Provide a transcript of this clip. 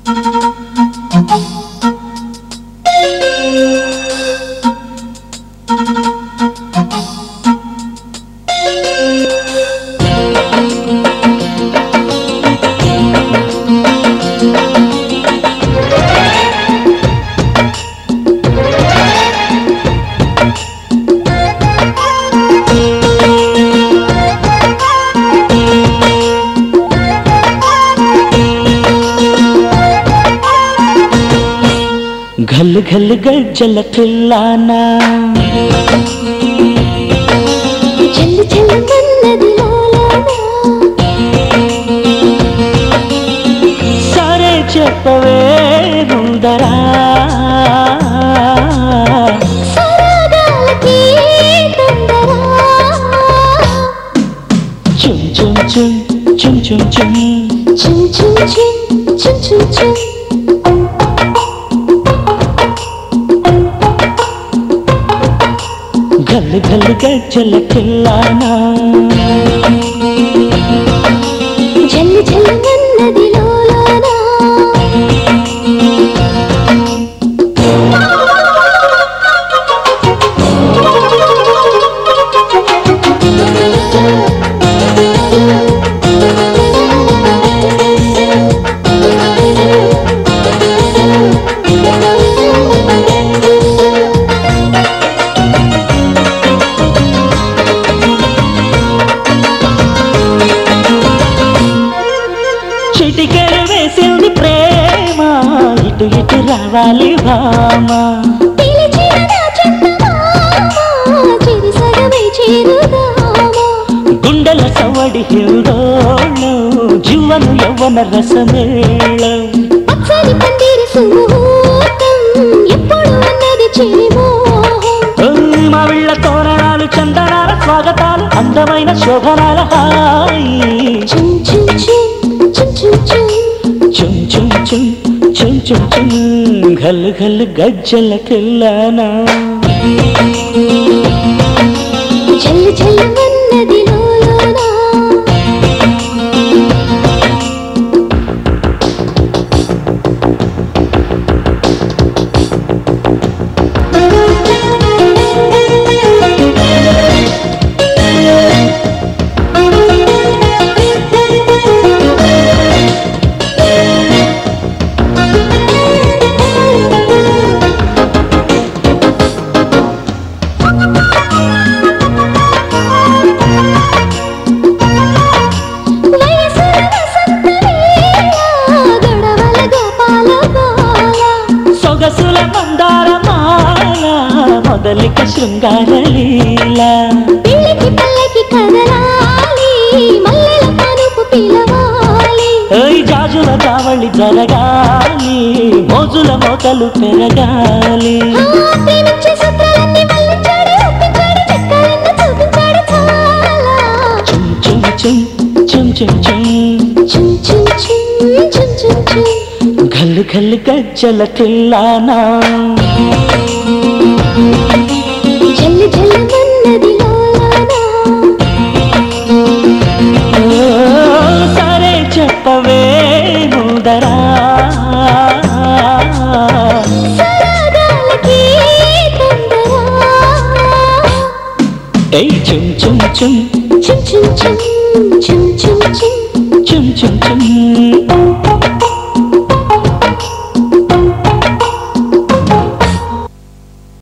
ఘల్ ఘల్ గజ్జల పిల్లానా చెల్లి చెల్లమన్నది లాలానా సరే చెప్పవే ముందరా సరదాలకి తొందరా చుం చుం చుం చుం చుం చుం చుం చుం చుం చుం చుం చుం ఘల్ ఘల్ గజ్జల పిల్లానా చెల్లి చెల్లమన్నది లాలానా చిటికెలు వేసింది ప్రేమ ఇటు ఇటు రావాలి భామా పిలిచిన నా చందమామ చిరి సగమై చేరుదామా గుండెల సవడి హిందోళం జువను యవ్వన రసమేళం పచ్చని పందిరి సుముహూర్తం ఎప్పుడు అన్నది చెలి మోహం మా వీళ్ళ తోరణాలు చందనాల స్వాగతాలు అందమైన శోభనాల హాయి చుం చుం చుం చుం చుం చుం చుం చుం చుం చుం చుం చుం ఘల్ ఘల్ గజ్జల కిల్లానా చెల్లి చెల్లమన్నది లోలోనా వయసుల వసంత వేళ గొడవల గోపాల బాల సొగసుల మందార మాల మొదలిక శృంగార లీల పిల్లికి పల్లకి కదలాలి మల్లెల పనుపు పిలవాలి ఓయ్ జాజుల జావళి జరగాలి మోజుల మోతలు పెరగాలి ఆ ప్రేమించే సూత్రాలన్నీ మళ్ళించాడు ఒప్పించాడు చెక్కాలన్న చూపించాడు చాలా చుం చుం చుం చుం చుం చుం చుం చుం చుం చుం చుం చుం ఘల్ ఘల్ గజ్జల కిల్లానా జల్లి జల్లి